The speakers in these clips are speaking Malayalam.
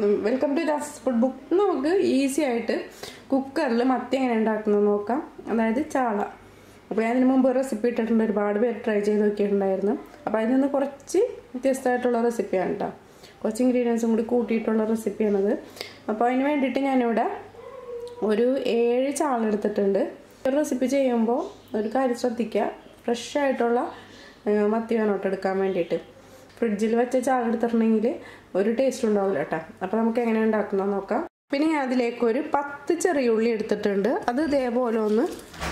welcome to Das food book നമുക്ക് ഈസി ആയിട്ട് കുക്കറിൽ മത്തി എങ്ങനെ ഉണ്ടാക്കുന്നത് നോക്കാം അതായത് ചാള അപ്പോൾ ഞാൻ ഇതിന് മുമ്പ് റെസിപ്പി ഇട്ടിട്ടുണ്ട് ഒരുപാട് പേര് ട്രൈ ചെയ്ത് നോക്കിയിട്ടുണ്ടായിരുന്നു അപ്പോൾ അതിൽ നിന്ന് കുറച്ച് വ്യത്യസ്തമായിട്ടുള്ള റെസിപ്പിയാണ് കേട്ടോ കുറച്ച് ഇൻഗ്രീഡിയൻസും കൂടി കൂട്ടിയിട്ടുള്ള റെസിപ്പിയാണത് അപ്പോൾ അതിന് വേണ്ടിയിട്ട് ഞാനിവിടെ ഒരു ഏഴ് ചാള എടുത്തിട്ടുണ്ട് ഒരു റെസിപ്പി ചെയ്യുമ്പോൾ ഒരു കാര്യം ശ്രദ്ധിക്കുക ഫ്രഷ് ആയിട്ടുള്ള ഏഹ്, മത്തി വേണം കേട്ടോ എടുക്കാൻ വേണ്ടിയിട്ട് ഫ്രിഡ്ജിൽ വെച്ച ചാള എടുത്തിട്ടുണ്ടെങ്കിൽ ഒരു ടേസ്റ്റ് ഉണ്ടാവില്ല കേട്ടോ അപ്പോൾ നമുക്ക് എങ്ങനെ ഉണ്ടാക്കുന്നത് നോക്കാം പിന്നെ ഞാൻ അതിലേക്ക് ഒരു പത്ത് ചെറിയ ഉള്ളി എടുത്തിട്ടുണ്ട് അത് ഇതേപോലെ ഒന്ന്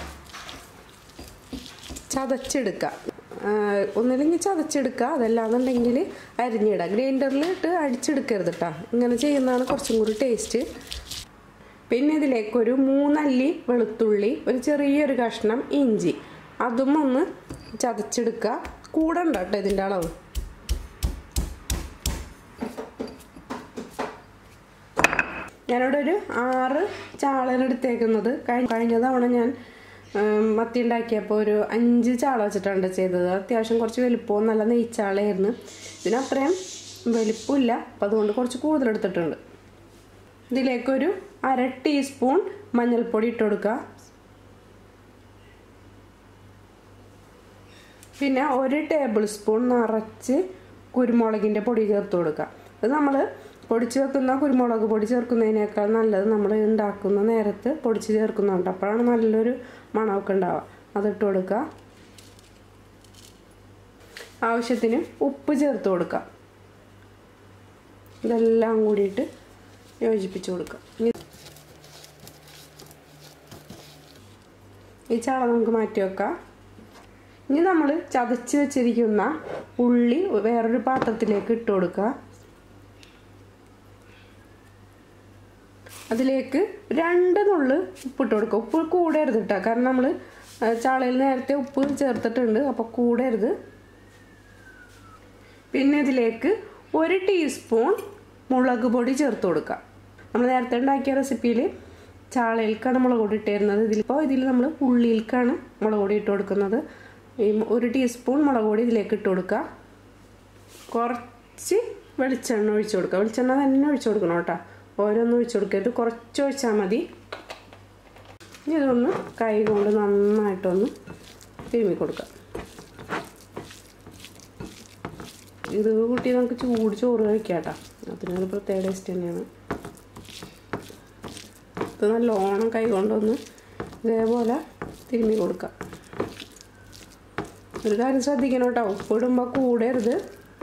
ചതച്ചെടുക്കുക ആഹ് ഒന്നില്ലെങ്കിൽ ചതച്ചെടുക്കുക അതല്ലാന്നുണ്ടെങ്കിൽ അരിഞ്ഞിടുക ഗ്രൈൻഡറിൽ ഇട്ട് അടിച്ചെടുക്കരുത് കേട്ടോ ഇങ്ങനെ ചെയ്യുന്നതാണ് കുറച്ചും കൂടി ടേസ്റ്റ് പിന്നെ ഇതിലേക്ക് ഒരു മൂന്നല്ലി വെളുത്തുള്ളി ഒരു ചെറിയൊരു കഷ്ണം ഇഞ്ചി അതും ഒന്ന് ചതച്ചെടുക്കുക കൂടണ്ട കേട്ടോ ഇതിൻ്റെ അളവ് ഞാനിവിടെ ഒരു ആറ് ചാളൻ എടുത്തേക്കുന്നത് കഴി- കഴിഞ്ഞ തവണ ഞാൻ ഉം, മത്തി ഉണ്ടാക്കിയപ്പോൾ ഒരു അഞ്ച് ചാള വെച്ചിട്ടാണ് ചെയ്തത് അത്യാവശ്യം കുറച്ച് വലിപ്പവും നല്ല നെയ്ച്ചാളയായിരുന്നു ഇതിനത്രയും വലിപ്പമില്ല അപ്പം അതുകൊണ്ട് കുറച്ച് കൂടുതൽ എടുത്തിട്ടുണ്ട് ഇതിലേക്കൊരു അര ടീസ്പൂൺ മഞ്ഞൾപ്പൊടി ഇട്ട് കൊടുക്കുക പിന്നെ ഒരു ടേബിൾ സ്പൂൺ നിറച്ച് കുരുമുളകിൻ്റെ പൊടി ചേർത്ത് കൊടുക്കുക ഇത് നമ്മൾ പൊടിച്ച് വെക്കുന്ന കുരുമുളക് പൊടി ചേർക്കുന്നതിനേക്കാൾ നല്ലത് നമ്മൾ ഉണ്ടാക്കുന്ന നേരത്ത് പൊടിച്ച് ചേർക്കുന്നുണ്ട് അപ്പോഴാണ് നല്ലൊരു മണമൊക്കെ ഉണ്ടാവുക അതിട്ട് കൊടുക്കുക ആവശ്യത്തിന് ഉപ്പ് ചേർത്ത് കൊടുക്കുക ഇതെല്ലാം കൂടിയിട്ട് യോജിപ്പിച്ച് കൊടുക്കുക ഇനി ഈ ചാള നമുക്ക് മാറ്റി വെക്കാം ഇനി നമ്മൾ ചതച്ച് വെച്ചിരിക്കുന്ന ഉള്ളി വേറൊരു പാത്രത്തിലേക്ക് ഇട്ട് കൊടുക്കുക അതിലേക്ക് രണ്ട് നുള്ള് ഉപ്പിട്ട് കൊടുക്കുക ഉപ്പ് കൂടരുത് കേട്ടോ കാരണം നമ്മൾ ചാളയിൽ നേരത്തെ ഉപ്പ് ചേർത്തിട്ടുണ്ട് അപ്പോൾ കൂടരുത് പിന്നെ ഇതിലേക്ക് ഒരു ടീസ്പൂൺ മുളക് പൊടി ചേർത്ത് കൊടുക്കുക നമ്മൾ നേരത്തെ ഉണ്ടാക്കിയ റെസിപ്പിയിൽ ചാളയിലേക്കാണ് മുളക് പൊടി ഇട്ടിരുന്നത് ഇതിലിപ്പോൾ ഇതിൽ നമ്മൾ ഉള്ളിയിലേക്കാണ് മുളക് പൊടി ഇട്ട് കൊടുക്കുന്നത് ഈ ഒരു ടീസ്പൂൺ മുളക് പൊടി ഇതിലേക്ക് ഇട്ട് കൊടുക്കുക കുറച്ച് വെളിച്ചെണ്ണ ഒഴിച്ചു കൊടുക്കുക വെളിച്ചെണ്ണ തന്നെ ഒഴിച്ചു കൊടുക്കണം കേട്ടോ ഓരോന്നും ഒഴിച്ചു കൊടുക്കരുത് കുറച്ച് ഒഴിച്ചാൽ മതി ഇനി ഇതൊന്ന് കൈ കൊണ്ട് നന്നായിട്ടൊന്ന് തിരുമ്മി കൊടുക്കുക ഇത് കൂട്ടി നമുക്ക് ചൂട് ചോറ് കഴിക്കാം കേട്ടോ അതിനൊരു പ്രത്യേക ടേസ്റ്റ് തന്നെയാണ് ഇത് നല്ലോണം കൈ കൊണ്ടൊന്ന് ഇതേപോലെ തിരുമ്മി കൊടുക്കാം ഒരു കാര്യം ശ്രദ്ധിക്കണം കേട്ടോ ഉപ്പിടുമ്പോൾ കൂടരുത്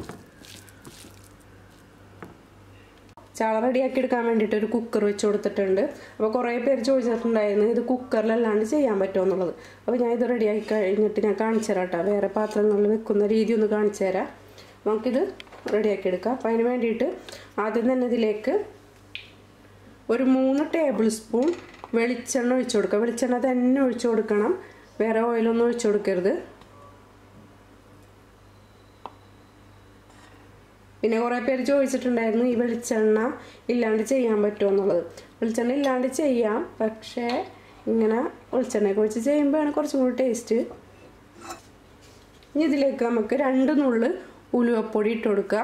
ചാള റെഡിയാക്കി എടുക്കാൻ വേണ്ടിയിട്ട് ഒരു കുക്കർ വെച്ച് കൊടുത്തിട്ടുണ്ട് അപ്പോൾ കുറേ പേര് ചോദിച്ചിട്ടുണ്ടായിരുന്നു ഇത് കുക്കറിലല്ലാണ്ട് ചെയ്യാൻ പറ്റുമോ എന്നുള്ളത് അപ്പോൾ ഞാൻ ഇത് റെഡിയാക്കി കഴിഞ്ഞിട്ട് ഞാൻ കാണിച്ചു തരാം കേട്ടോ വേറെ പാത്രങ്ങളിൽ വെക്കുന്ന രീതി ഒന്ന് കാണിച്ചു തരാം നമുക്കിത് റെഡിയാക്കി എടുക്കാം അപ്പോൾ അതിന് വേണ്ടിയിട്ട് ആദ്യം തന്നെ ഇതിലേക്ക് ഒരു മൂന്ന് ടേബിൾ സ്പൂൺ വെളിച്ചെണ്ണ ഒഴിച്ചു കൊടുക്കുക വെളിച്ചെണ്ണ തന്നെ ഒഴിച്ചു കൊടുക്കണം വേറെ ഓയിലൊന്നും ഒഴിച്ചു കൊടുക്കരുത് പിന്നെ കുറേ പേര് ചോദിച്ചിട്ടുണ്ടായിരുന്നു ഈ വെളിച്ചെണ്ണ ഇല്ലാണ്ട് ചെയ്യാൻ പറ്റുമോ എന്നുള്ളത് വെളിച്ചെണ്ണ ഇല്ലാണ്ട് ചെയ്യാം പക്ഷേ ഇങ്ങനെ വെളിച്ചെണ്ണയൊക്കെ ഒഴിച്ച് ചെയ്യുമ്പോഴാണ് കുറച്ചും കൂടി ടേസ്റ്റ് ഇനി ഇതിലേക്ക് നമുക്ക് രണ്ട് നുള്ള് ഉലുവപ്പൊടി ഇട്ട് കൊടുക്കുക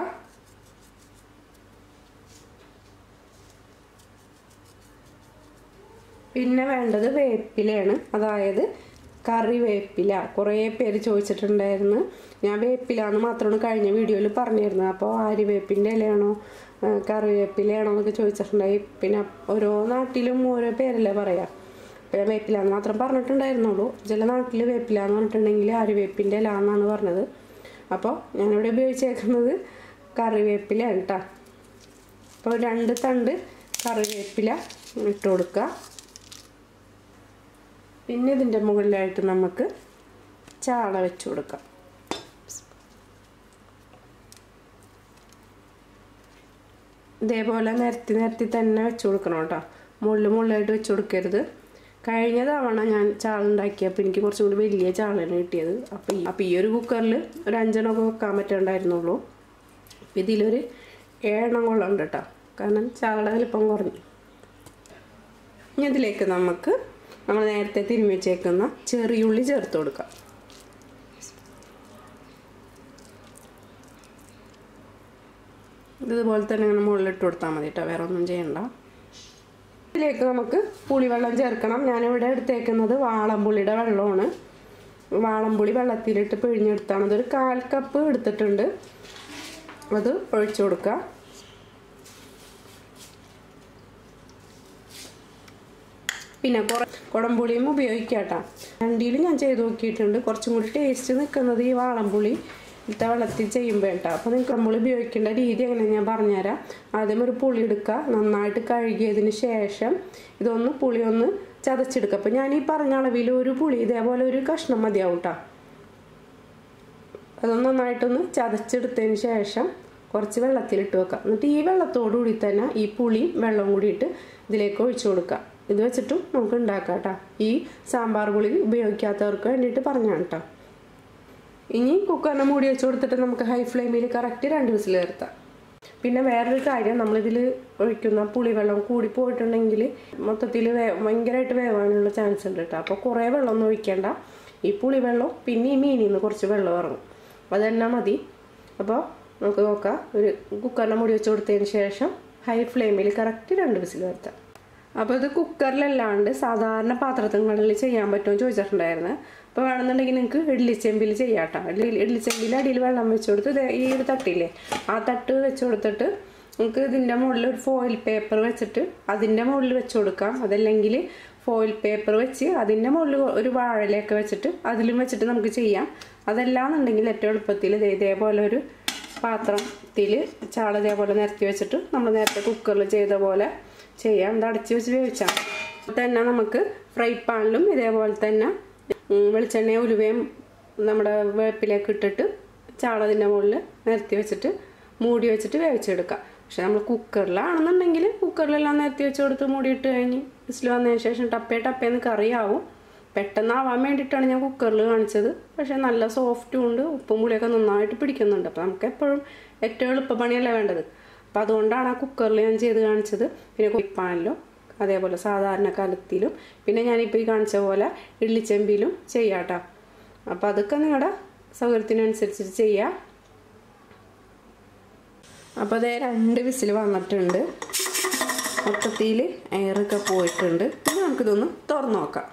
പിന്നെ വേണ്ടത് വേപ്പിലയാണ് അതായത് കറിവേപ്പില കുറേ പേര് ചോദിച്ചിട്ടുണ്ടായിരുന്നു ഞാൻ വേപ്പില എന്ന് മാത്രമാണ് കഴിഞ്ഞ വീഡിയോയിൽ പറഞ്ഞിരുന്നത് അപ്പോൾ ആര്യവേപ്പിൻ്റെ ഇലയാണോ ആ, കറിവേപ്പിലയാണോ എന്നൊക്കെ ചോദിച്ചിട്ടുണ്ടായി പിന്നെ ഓരോ നാട്ടിലും ഓരോ പേരല്ലേ പറയാം അപ്പോൾ ഞാൻ വേപ്പില എന്ന് മാത്രം പറഞ്ഞിട്ടുണ്ടായിരുന്നുള്ളൂ ചില നാട്ടിൽ വേപ്പില എന്ന് പറഞ്ഞിട്ടുണ്ടെങ്കിൽ ആര്യവേപ്പിൻ്റെ ഇല എന്നാണ് പറഞ്ഞത് അപ്പോൾ ഞാനിവിടെ ഉപയോഗിച്ചേക്കുന്നത് കറിവേപ്പിലയാണ് കേട്ടോ അപ്പോൾ രണ്ട് തണ്ട് കറിവേപ്പില ഇട്ട് കൊടുക്കുക പിന്നെ ഇതിൻ്റെ മുകളിലായിട്ട് നമുക്ക് ചാള വെച്ച് കൊടുക്കാം ഇതേപോലെ നിരത്തി നിരത്തി തന്നെ വെച്ച് കൊടുക്കണം കേട്ടോ മുകളിൽ മുകളിലായിട്ട് വെച്ച് കൊടുക്കരുത് കഴിഞ്ഞ തവണ ഞാൻ ചാള ഉണ്ടാക്കിയപ്പോൾ എനിക്ക് കുറച്ചും കൂടി വലിയ ചാളയാണ് കിട്ടിയത് അപ്പോൾ ഈ അപ്പോൾ ഈ ഒരു കുക്കറിൽ ഒരു അഞ്ചെണ്ണമൊക്കെ വെക്കാൻ പറ്റുന്നുണ്ടായിരുന്നുള്ളൂ അപ്പോൾ ഇതിലൊരു ഏഴെണ്ണം കൊള്ളുണ്ട് കേട്ടോ കാരണം ചാളയുടെ വലിപ്പം കുറഞ്ഞു ഇനി ഇതിലേക്ക് നമുക്ക് നമ്മൾ നേരത്തെ തിരുമ്മി വെച്ചേക്കുന്ന ചെറിയുള്ളി ചേർത്ത് കൊടുക്കാം ഇതുപോലെ തന്നെ ഇങ്ങനെ മുകളിലിട്ട് കൊടുത്താൽ മതി കേട്ടോ വേറെ ഒന്നും ചെയ്യണ്ട ഇതിലേക്ക് നമുക്ക് പുളിവെള്ളം ചേർക്കണം ഞാനിവിടെ എടുത്തേക്കുന്നത് വാളംപുളിയുടെ വെള്ളമാണ് വാളംപുളി വെള്ളത്തിലിട്ട് പിഴിഞ്ഞെടുത്താണ് അതൊരു കാൽ കപ്പ് എടുത്തിട്ടുണ്ട് അത് ഒഴിച്ചു കൊടുക്കുക പിന്നെ കുറേ കുടംപുളിയും ഉപയോഗിക്കാം കേട്ടോ രണ്ടിലും ഞാൻ ചെയ്ത് നോക്കിയിട്ടുണ്ട് കുറച്ചും കൂടി ടേസ്റ്റ് നിൽക്കുന്നത് ഈ വാളംപുളി ഇട്ട വെള്ളത്തിൽ ചെയ്യുമ്പോൾ കേട്ടോ അപ്പോൾ നിങ്ങൾക്ക് കുടംപുളി ഉപയോഗിക്കേണ്ട രീതി എങ്ങനെ ഞാൻ പറഞ്ഞുതരാം ആദ്യം ഒരു പുളി എടുക്കുക നന്നായിട്ട് കഴുകിയതിന് ശേഷം ഇതൊന്ന് പുളി ഒന്ന് ചതച്ചെടുക്കുക അപ്പോൾ ഞാൻ ഈ പറഞ്ഞ അളവിൽ ഒരു പുളി ഇതേപോലെ ഒരു കഷ്ണം മതിയാവും കേട്ടോ അതൊന്ന് നന്നായിട്ടൊന്ന് ചതച്ചെടുത്തതിന് ശേഷം കുറച്ച് വെള്ളത്തിലിട്ട് വെക്കുക എന്നിട്ട് ഈ വെള്ളത്തോടു കൂടി തന്നെ ഈ പുളിയും വെള്ളവും കൂടിയിട്ട് ഇതിലേക്ക് ഒഴിച്ചു കൊടുക്കുക ഇത് വെച്ചിട്ടും നമുക്ക് ഉണ്ടാക്കാം കേട്ടോ ഈ സാമ്പാർ പുളി ഉപയോഗിക്കാത്തവർക്ക് വേണ്ടിയിട്ട് പറഞ്ഞാണ് കേട്ടോ ഇനി കുക്കറിനെ മൂടി വെച്ച് കൊടുത്തിട്ട് നമുക്ക് ഹൈ ഫ്ലെയിമിൽ കറക്റ്റ് രണ്ട് വിസിൽ നിർത്താം പിന്നെ വേറൊരു കാര്യം നമ്മളിതിൽ ഒഴിക്കുന്ന പുളിവെള്ളം കൂടി പോയിട്ടുണ്ടെങ്കിൽ മൊത്തത്തിൽ വേ ഭയങ്കരമായിട്ട് വേവാനുള്ള ചാൻസ് ഉണ്ട് കേട്ടോ അപ്പോൾ കുറേ വെള്ളമൊന്നും ഒഴിക്കേണ്ട ഈ പുളിവെള്ളം പിന്നെ ഈ മീനിൽ നിന്ന് കുറച്ച് വെള്ളം ഇറങ്ങും അത് തന്നെ മതി അപ്പോൾ നമുക്ക് നോക്കാം ഒരു കുക്കറിനെ മൂടി വെച്ച് കൊടുത്തതിന് ശേഷം ഹൈ ഫ്ലെയിമിൽ കറക്റ്റ് രണ്ട് വിസിൽ വരുത്താം അപ്പോൾ ഇത് കുക്കറിലല്ലാണ്ട് സാധാരണ പാത്രങ്ങളിൽ ചെയ്യാൻ പറ്റുമോ ചോദിച്ചിട്ടുണ്ടായിരുന്നു അപ്പോൾ വേണമെന്നുണ്ടെങ്കിൽ നിങ്ങൾക്ക് ഇഡ്ലിച്ചെമ്പിൽ ചെയ്യാം കേട്ടോ ഇഡ്ലി ഇഡ്ലിച്ചെമ്പിൽ അടിയിൽ വെള്ളം വെച്ച് കൊടുത്ത് ദേ ഈ ഒരു തട്ടില്ലേ ആ തട്ട് വെച്ച് കൊടുത്തിട്ട് നമുക്ക് ഇതിൻ്റെ മുകളിൽ ഒരു ഫോയിൽ പേപ്പർ വെച്ചിട്ട് അതിൻ്റെ മുകളിൽ വെച്ച് കൊടുക്കാം അതല്ലെങ്കിൽ ഫോയിൽ പേപ്പർ വെച്ച് അതിൻ്റെ മുകളിൽ ഒരു വാഴയിലൊക്കെ വെച്ചിട്ട് അതിലും വെച്ചിട്ട് നമുക്ക് ചെയ്യാം അതല്ലാന്നുണ്ടെങ്കിൽ ഏറ്റവും എളുപ്പത്തിൽ ഇതേപോലെ ഒരു പാത്രത്തിൽ ചാള ഇതേപോലെ നിരത്തി വെച്ചിട്ട് നമ്മൾ നേരത്തെ കുക്കറിൽ ചെയ്ത പോലെ ചെയ്യാം ഇത് അടച്ച് വെച്ച് വേവിച്ചാൽ തന്നെ നമുക്ക് ഫ്രൈ പാനിലും ഇതേപോലെ തന്നെ വെളിച്ചെണ്ണയും ഉലുവയും നമ്മുടെ വേപ്പിലേക്ക് ഇട്ടിട്ട് ചാളതിൻ്റെ മുകളിൽ നിരത്തി വെച്ചിട്ട് മൂടി വെച്ചിട്ട് വേവിച്ചെടുക്കാം പക്ഷെ നമ്മൾ കുക്കറിലാണെന്നുണ്ടെങ്കിൽ കുക്കറിലെല്ലാം നിരത്തി വെച്ച് കൊടുത്ത് മൂടിയിട്ട് കഴിഞ്ഞ് വിസിൽ വന്നതിന് ശേഷം ടപ്പേ ടപ്പേന്ന് കറിയാവും പെട്ടെന്നാവാൻ വേണ്ടിയിട്ടാണ് ഞാൻ കുക്കറിൽ കാണിച്ചത് പക്ഷേ നല്ല സോഫ്റ്റും ഉണ്ട് ഉപ്പും പുളിയൊക്കെ നന്നായിട്ട് പിടിക്കുന്നുണ്ട് അപ്പോൾ നമുക്ക് എപ്പോഴും ഏറ്റവും എളുപ്പപ്പണിയല്ലേ വേണ്ടത് അപ്പം അതുകൊണ്ടാണ് ആ കുക്കറിൽ ഞാൻ ചെയ്ത് കാണിച്ചത് പിന്നെ കുപ്പാനിലും അതേപോലെ സാധാരണ കലത്തിലും പിന്നെ ഞാനിപ്പോൾ ഈ കാണിച്ച പോലെ ഇഡ്ലിച്ചെമ്പിലും ചെയ്യാട്ടോ അപ്പോൾ അതൊക്കെ നിങ്ങളുടെ സൗകര്യത്തിനനുസരിച്ചിട്ട് ചെയ്യാം അപ്പോൾ അതേ രണ്ട് വിസിൽ വന്നിട്ടുണ്ട് മൊത്തത്തിൽ എയറൊക്കെ പോയിട്ടുണ്ട് ഇനി നമുക്കിതൊന്ന് തുറന്നു നോക്കാം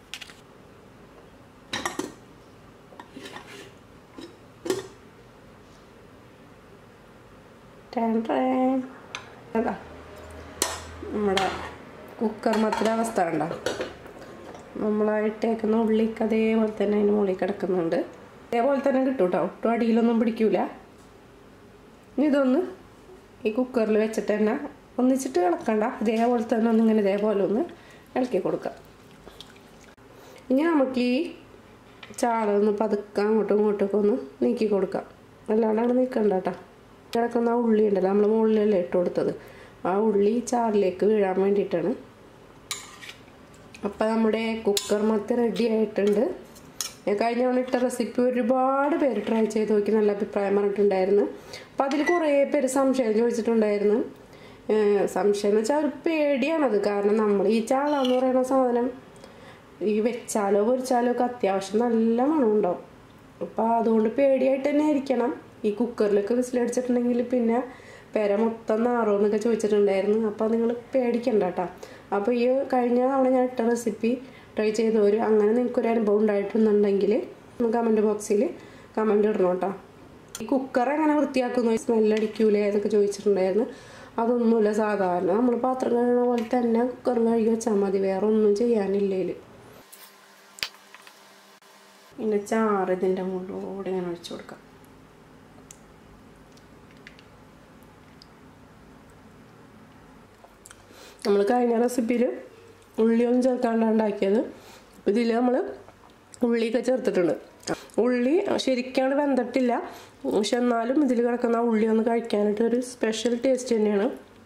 അതാ നമ്മുടെ കുക്കർ മത്തിൻ്റെ അവസ്ഥ ഉണ്ടോ നമ്മളായിട്ടേക്കുന്ന ഉള്ളിക്ക് അതേപോലെ തന്നെ അതിന് മുകളിൽ കിടക്കുന്നുണ്ട് അതേപോലെ തന്നെ കിട്ടും കേട്ടോ ഒട്ടും അടിയിലൊന്നും പിടിക്കൂല ഇനി ഇതൊന്ന് ഈ കുക്കറിൽ വെച്ചിട്ട് തന്നെ ഒന്നിച്ചിട്ട് ഇളക്കണ്ട ഇതേപോലെ തന്നെ ഒന്നിങ്ങനെ ഇതേപോലെ ഒന്ന് ഇളക്കി കൊടുക്കാം ഇനി നമുക്ക് ഈ ചാള ഒന്ന് പതുക്കെ അങ്ങോട്ടും ഇങ്ങോട്ടൊക്കെ ഒന്ന് നീക്കി കൊടുക്കാം അല്ലാണ്ട് അവിടെ നിൽക്കണ്ട കേട്ടോ കിടക്കുന്ന ആ ഉള്ളി ഉണ്ടല്ലോ നമ്മൾ മുകളിലല്ലേ ഇട്ട് കൊടുത്തത് ആ ഉള്ളി ചാറിലേക്ക് വീഴാൻ വേണ്ടിയിട്ടാണ് അപ്പം നമ്മുടെ കുക്കർ മത്തി റെഡി ആയിട്ടുണ്ട് ഞാൻ കഴിഞ്ഞ തവണ ഇട്ട റെസിപ്പി ഒരുപാട് പേര് ട്രൈ ചെയ്ത് നോക്കി നല്ല അഭിപ്രായം പറഞ്ഞിട്ടുണ്ടായിരുന്നു അപ്പം അതിൽ കുറേ പേര് സംശയം ചോദിച്ചിട്ടുണ്ടായിരുന്നു സംശയം എന്ന് വെച്ചാൽ ഒരു പേടിയാണത് കാരണം നമ്മൾ ഈ ചാള എന്ന് പറയുന്ന സാധനം ഈ വെച്ചാലോ പൊരിച്ചാലോ ഒക്കെ അത്യാവശ്യം നല്ല മണം ഉണ്ടാവും അപ്പം അതുകൊണ്ട് പേടിയായിട്ട് തന്നെ ആയിരിക്കണം ഈ കുക്കറിലൊക്കെ വിസിലടിച്ചിട്ടുണ്ടെങ്കിൽ പിന്നെ പെര മൊത്തം നാറോ എന്നൊക്കെ ചോദിച്ചിട്ടുണ്ടായിരുന്നു അപ്പോൾ നിങ്ങൾ പേടിക്കണ്ട കേട്ടോ അപ്പോൾ ഈ കഴിഞ്ഞ തവണ ഞാൻ ഇട്ട റെസിപ്പി ട്രൈ ചെയ്തവർ അങ്ങനെ നിങ്ങൾക്കൊരു അനുഭവം ഉണ്ടായിട്ടുണ്ടെങ്കിൽ കമൻറ്റ് ബോക്സിൽ കമൻറ്റ് ഇടണം കേട്ടോ ഈ കുക്കർ എങ്ങനെ വൃത്തിയാക്കുന്നു സ്മെല്ലടിക്കൂലേ എന്നൊക്കെ ചോദിച്ചിട്ടുണ്ടായിരുന്നു അതൊന്നുമില്ല സാധാരണ നമ്മൾ പാത്രം കഴുകുന്ന പോലെ തന്നെ കുക്കർ കഴുകി വെച്ചാൽ മതി വേറെ ഒന്നും ചെയ്യാനില്ലേൽ പിന്നെ ചാറ് ഇതിൻ്റെ മുകളിലൂടെ ഇങ്ങനെ ഒഴിച്ചു കൊടുക്കാം നമ്മൾ കഴിഞ്ഞ റെസിപ്പിയിൽ ഉള്ളിയൊന്നും ചേർക്കാണ്ടാണ് ഉണ്ടാക്കിയത് ഇതിൽ നമ്മൾ ഉള്ളിയൊക്കെ ചേർത്തിട്ടുണ്ട് ഉള്ളി ശരിക്കാണ് വെന്തിട്ടില്ല പക്ഷെ എന്നാലും ഇതിൽ കിടക്കുന്ന ഉള്ളി ഒന്ന് കഴിക്കാനായിട്ട് ഒരു സ്പെഷ്യൽ ടേസ്റ്റ് തന്നെയാണ്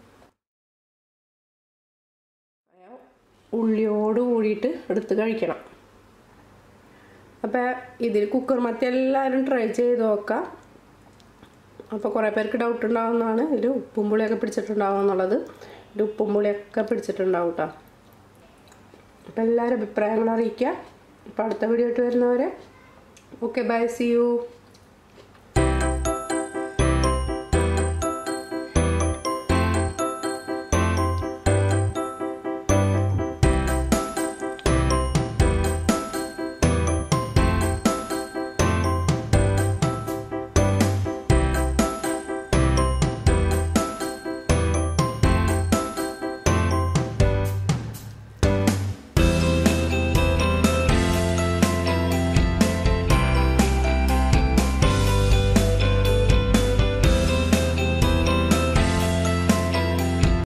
ഉള്ളിയോട് കൂടിയിട്ട് എടുത്ത് കഴിക്കണം അപ്പോൾ ഇതിൽ കുക്കർ മത്തി എല്ലാവരും ട്രൈ ചെയ്ത് നോക്കാം അപ്പോൾ കുറേ പേർക്ക് ഡൗട്ട് ഉണ്ടാകുന്നതാണ് ഇതിൽ ഉപ്പും പുളിയൊക്കെ പിടിച്ചിട്ടുണ്ടാവും എന്നുള്ളത് ഇതിൽ ഉപ്പും പുളിയൊക്കെ പിടിച്ചിട്ടുണ്ടാവും കേട്ടോ അപ്പോൾ എല്ലാവരും അഭിപ്രായങ്ങൾ അറിയിക്കുക അപ്പോൾ അടുത്ത വീഡിയോ ആയിട്ട് വരുന്നവരെ ഓക്കെ ബൈ സി യു